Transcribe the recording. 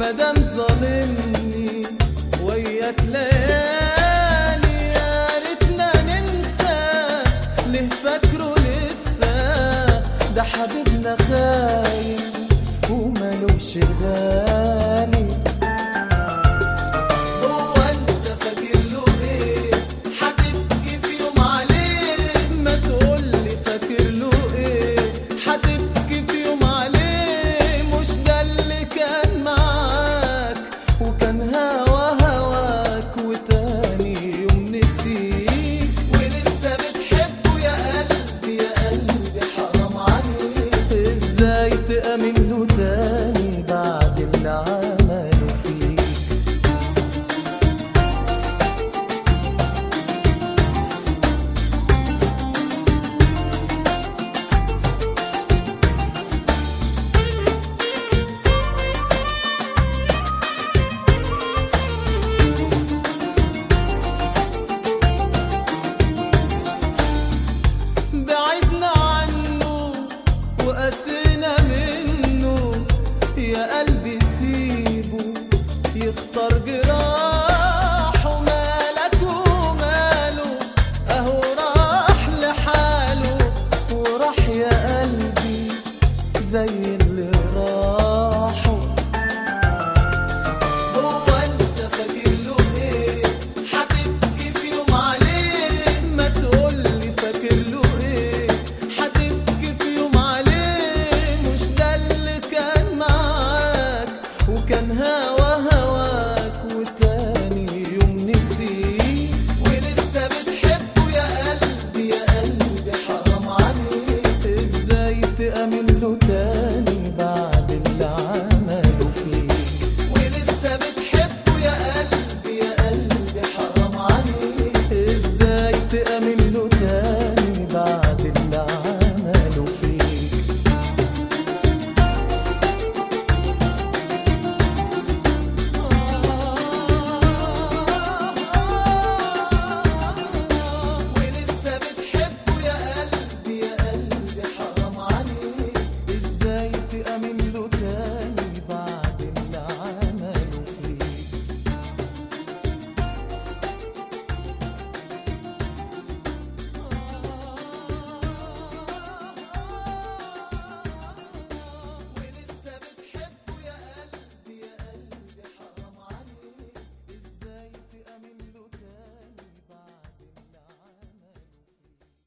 مادام ظالمني وياك ليالي يا ريتنا ننسى ليه فاكره لسه ده حبيبنا خاين ومالوش غالي هو انت فاكر له ايه هتبكي في يوم عليه ما تقولي فاكر له ايه هتبكي في يوم عليه مش ده اللي كان معاك وكان هوا هواك وتاني يوم نسيك ولسه بتحبه يا قلبي يا قلبي حرام عليك ازاي تأمن له تاني بعد اللي عمله فيك بعدنا عنه وقسينا منه يا قلبي سيبه يختار جراحه مالك وماله اهو راح لحاله وراح يا قلبي زي